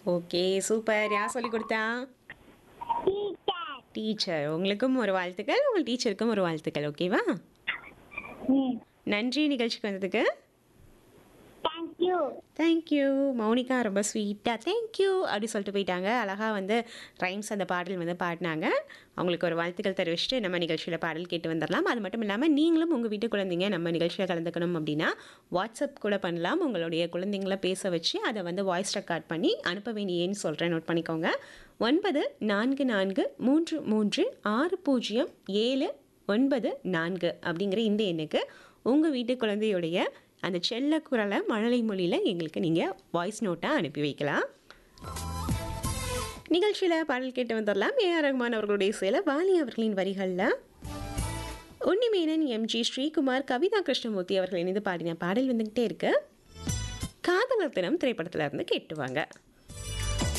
okay super யார் சொல்லி கொடுத்தா டீச்சர் டீச்சர் உங்களுக்கும் ஒரு வாழ்த்துக்கள் உங்கள் டீச்சருக்கும் ஒரு வாழ்த்துக்கள் ஓகேவா ம் நன்றி நிகழ்ச்சிக்கு வந்ததுக்கு தேங்க்யூ தேங்க்யூ மௌனிகா ரொம்ப ஸ்வீட்டாக தேங்க்யூ அப்படி சொல்லிட்டு போயிட்டாங்க அழகாக வந்து ரைம்ஸ் அந்த பாடல் வந்து பாடினாங்க அவங்களுக்கு ஒரு வாழ்த்துக்கள் தெரிவிச்சுட்டு நம்ம நிகழ்ச்சியில் பாடல் கேட்டு வந்துடலாம் அது மட்டும் இல்லாமல் நீங்களும் உங்கள் வீட்டு குழந்தைங்க நம்ம நிகழ்ச்சியில் கலந்துக்கணும் அப்படின்னா வாட்ஸ்அப் கூட பண்ணலாம் உங்களுடைய குழந்தைங்கள பேச வச்சு அதை வந்து வாய்ஸ் ரெக்கார்ட் பண்ணி அனுப்ப வேண்டியேன்னு சொல்கிறேன் நோட் பண்ணிக்கோங்க ஒன்பது நான்கு நான்கு மூன்று மூன்று ஆறு பூஜ்ஜியம் ஏழு ஒன்பது நான்கு அப்படிங்கிற இந்த எண்ணுக்கு உங்கள் வீட்டு குழந்தையுடைய அந்த செல்ல குரலை மழலை மொழியில் எங்களுக்கு நீங்கள் வாய்ஸ் நோட்டாக அனுப்பி வைக்கலாம் நிகழ்ச்சியில் பாடல் கேட்டு வந்துடலாம் ஏஆர் ரஹ்மான் அவர்களுடைய சில வாலி அவர்களின் வரிகளில் உன்னிமேனன் எம்ஜி ஸ்ரீகுமார் கவிதா கிருஷ்ணமூர்த்தி அவர்கள் இணைந்து பாடின பாடல் வந்துக்கிட்டே இருக்கு காதலர் தினம் திரைப்படத்துல இருந்து கேட்டுவாங்க